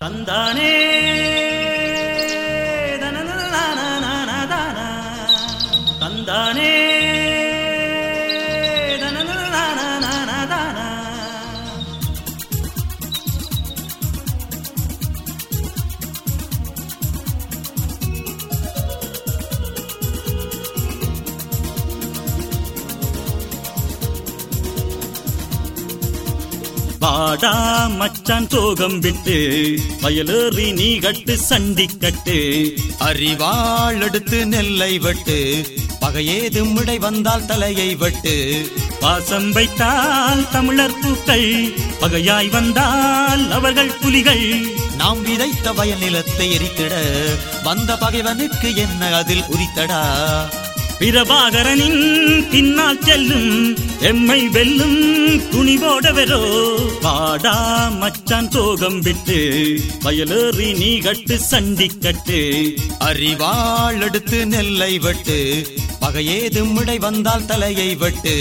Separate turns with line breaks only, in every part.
தந்தானே தனனனனனனனனனன. தந்தானே தனனனனனனனனன. வாடா மச்சான் சோகம் விட்டு வயலேறி நீ கட்டு சண்டி கட்டு
அறிவாள் எடுத்து நெல்லை வெட்டு பகையேதும் விடை வந்தால் தலையை வெட்டு
பாசம் வைத்தால் தமிழர் பூக்கள் பகையாய் வந்தால் அவர்கள் புலிகள்
நாம் விதைத்த வயல் நிலத்தை எரித்திட வந்த பகைவனுக்கு என்ன அதில் உரித்தடா
பிரபாகரனின் பின்னால் செல்லும் எம்மை வெல்லும் துணிவோட வெரோ வாடா மச்சான் சோகம் விட்டு வயலேறி நீ கட்டு சண்டி கட்டு
அறிவாள் எடுத்து நெல்லை வெட்டு பகையேதும் விடை வந்தால் தலையை வெட்டு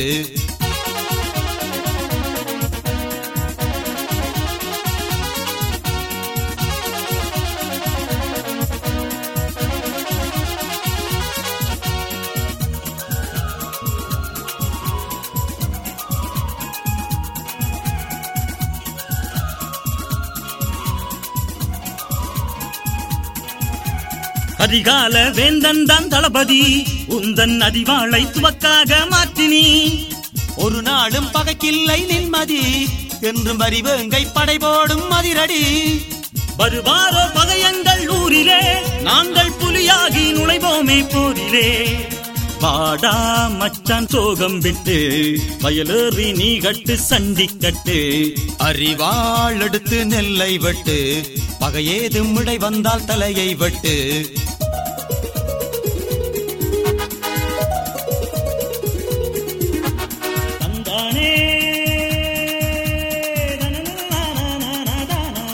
அதிகால வேந்தன் தான் தளபதி உந்தன் அதிவாளை துவக்காக மாற்றினி
ஒரு நாளும் பகைக்கில்லை நின்மதி என்றும் வரிவேங்கை படை போடும் மதிரடி
வருவாரோ பகையங்கள் ஊரிலே நாங்கள் புலியாகி நுழைவோமே போரிலே வாடா மச்சான் சோகம் விட்டு வயலேறி நீ கட்டு சண்டி கட்டு
அறிவாள் எடுத்து நெல்லை வெட்டு பகையேதும் விடை வந்தால் தலையை வெட்டு
தந்தானே தனனனனனனனனன.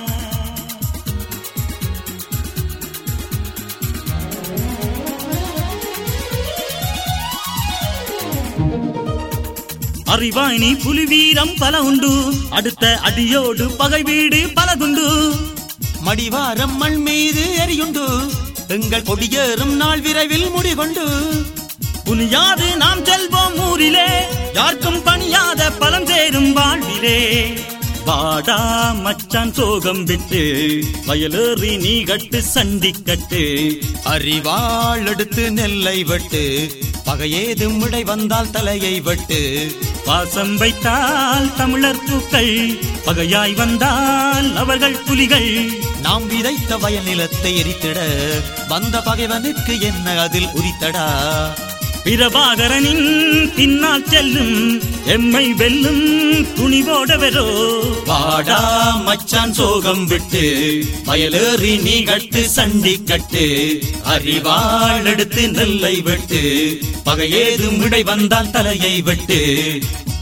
அறிவாய் நீ புலி வீரம் பல உண்டு அடுத்த அடியோடு பகை வீடு பலதுண்டு
மடிவாரம் மண் மீது எரியுண்டு எங்கள் கொடியேறும் நாள் விரைவில் முடிகொண்டு
புனியாது நாம் செல்வோம் ஊரிலே யாருக்கும் பணியாத பலம் சேரும் வாழ்விலே வாடா மச்சான் சோகம் விட்டு வயலேறி நீ கட்டு சண்டி கட்டு
அறிவாள் எடுத்து நெல்லை வெட்டு பகையேதும் விடை வந்தால் தலையை வெட்டு
பாசம் வைத்தால் தமிழர் பூக்கள் பகையாய் வந்தால் அவர்கள் புலிகள்
நாம் விதைத்த வயல் நிலத்தை எரித்திட வந்த பகைவனுக்கு என்ன அதில் உரித்தடா
பிரபாகரனின் பின்னால் செல்லும் எம்மை வெல்லும் துணிவோட வெரோ வாடா மச்சான் சோகம் விட்டு வயலேறி நீ கட்டு சண்டி கட்டு அறிவாள் எடுத்து நெல்லை வெட்டு பகையேதும் விடை வந்தால் தலையை வெட்டு